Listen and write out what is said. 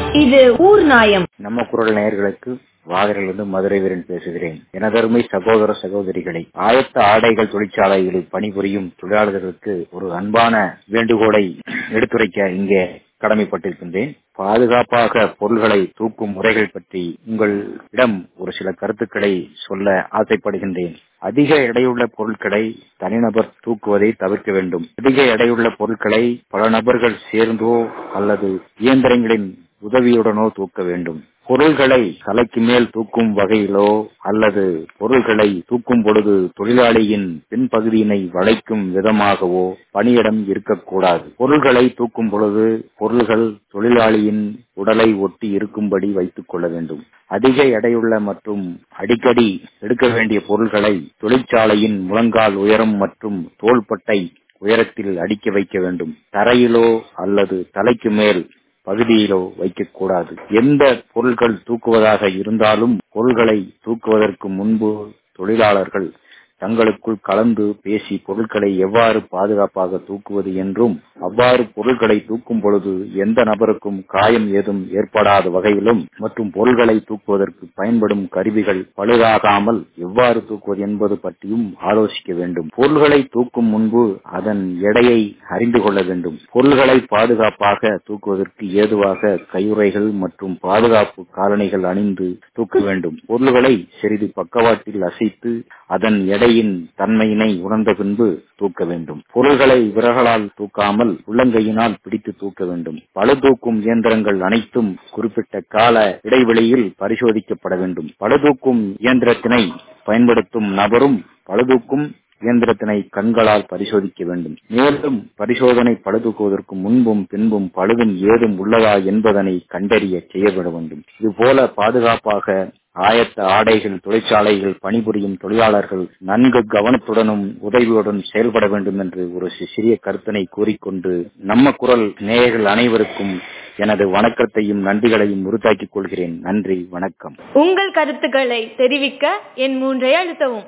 இது ஊர் நாயம் நம்ம குரல் நேயர்களுக்கு வாகரிலிருந்து மதுரை வீரன் பேசுகிறேன் எனதருமை சகோதர சகோதரிகளை ஆயத்த ஆடைகள் தொழிற்சாலைகளில் பணிபுரியும் தொழிலாளர்களுக்கு ஒரு அன்பான வேண்டுகோளை எடுத்துரைக்க இங்கே கடமைப்பட்டிருக்கின்றேன் பாதுகாப்பாக பொருள்களை தூக்கும் முறைகள் பற்றி உங்களிடம் ஒரு சில கருத்துக்களை சொல்ல ஆசைப்படுகின்றேன் அதிக எடையுள்ள பொருட்களை தனிநபர் தூக்குவதை தவிர்க்க வேண்டும் அதிக எடையுள்ள பொருட்களை பல நபர்கள் சேர்ந்தோ அல்லது இயந்திரங்களின் உதவியுடனோ தூக்க வேண்டும் பொருள்களை தலைக்கு மேல் தூக்கும் வகையிலோ அல்லது பொருள்களை தூக்கும் பொழுது தொழிலாளியின் பின்பகுதியினை வளைக்கும் விதமாகவோ பணியிடம் இருக்கக்கூடாது பொருள்களை தூக்கும் பொழுது பொருள்கள் தொழிலாளியின் உடலை ஒட்டி இருக்கும்படி வைத்துக் கொள்ள வேண்டும் அதிக எடையுள்ள மற்றும் அடிக்கடி எடுக்க வேண்டிய பொருள்களை தொழிற்சாலையின் முழங்கால் உயரம் மற்றும் தோள்பட்டை உயரத்தில் அடுக்கி வைக்க வேண்டும் தரையிலோ அல்லது தலைக்கு மேல் பகுதியிலோ வைக்கக்கூடாது எந்த பொருட்கள் தூக்குவதாக இருந்தாலும் பொருள்களை தூக்குவதற்கு முன்பு தொழிலாளர்கள் தங்களுக்குள் கலந்து பேசி பொருட்களை எவ்வாறு பாதுகாப்பாக தூக்குவது என்றும் அவ்வாறு பொருட்களை தூக்கும் பொழுது எந்த நபருக்கும் காயம் ஏதும் ஏற்படாத வகையிலும் மற்றும் பொருள்களை தூக்குவதற்கு பயன்படும் கருவிகள் பழுதாகாமல் எவ்வாறு தூக்குவது என்பது பற்றியும் ஆலோசிக்க வேண்டும் பொருள்களை தூக்கும் முன்பு அதன் எடையை அறிந்து கொள்ள வேண்டும் பொருள்களை பாதுகாப்பாக தூக்குவதற்கு ஏதுவாக கையுறைகள் மற்றும் பாதுகாப்பு காலணிகள் அணிந்து தூக்க வேண்டும் பொருள்களை சிறிது பக்கவாட்டில் அசைத்து அதன் எடையின் தன்மையினை உணர்ந்த பின்பு தூக்க வேண்டும் பொருள்களை விரகளால் தூக்காமல் உள்ளங்கையினால் பிடித்து தூக்க வேண்டும் பழு தூக்கும் இயந்திரங்கள் அனைத்தும் குறிப்பிட்ட கால இடைவெளியில் பரிசோதிக்கப்பட வேண்டும் பழுதூக்கும் இயந்திரத்தினை பயன்படுத்தும் நபரும் பழுதூக்கும் இயந்திரத்தினை கண்களால் பரிசோதிக்க வேண்டும் மேலும் பரிசோதனை பழுதுக்குவதற்கு முன்பும் பின்பும் பழுதும் ஏதும் உள்ளதா என்பதனை கண்டறிய செய்யப்பட வேண்டும் இதுபோல பாதுகாப்பாக ஆயத்த ஆடைகள் தொழிற்சாலைகள் பணிபுரியும் தொழிலாளர்கள் நன்கு கவனத்துடனும் உதவியுடன் செயல்பட வேண்டும் என்று ஒரு சிறிய கருத்தினை கூறிக்கொண்டு நம்ம குரல் நேயர்கள் அனைவருக்கும் எனது வணக்கத்தையும் நன்றிகளையும் உறுத்தாக்கிக் கொள்கிறேன் நன்றி வணக்கம் உங்கள் கருத்துக்களை தெரிவிக்க என் மூன்றை அழுத்தவும்